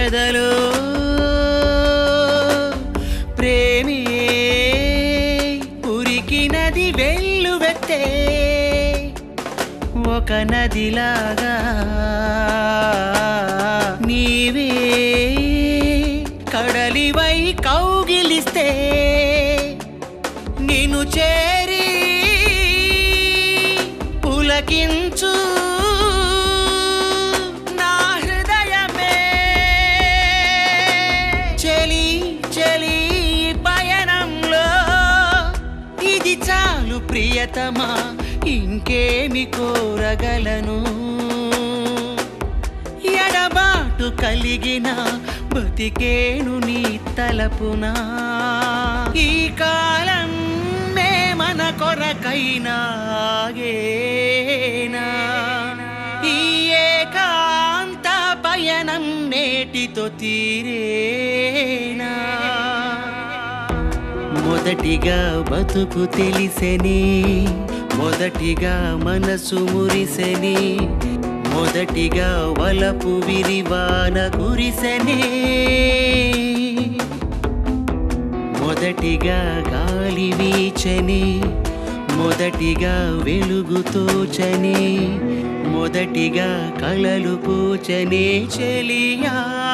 ఎదలో ప్రేమే ఉరికినది వెల్లువెత్తే ఒక నదిలాగా నీవే కడలివై కౌగిలిస్తే నిన్ను చేరి పులకించు నా హృదయమే చెలి చెలి పయనంలో ఇది చాలు ప్రియతమా ఇంకేమి కోరగలను ఎడబాటు కలిగిన బతికేను నీ తలపునా ఈ కాలం మే మన కొరకైనా ఆగేనా ఈ ఏకాంత పయనం నేటితో తీరేనా మొదటిగా బతుకు తెలిసెని మొదటిగా మనసు మురిసెని మొదటిగా వలపు విరివాన కురిసెనే మొదటిగా గాలి వీచని మొదటిగా వెలుగు తోచని మొదటిగా కలలు పూచని చెలియా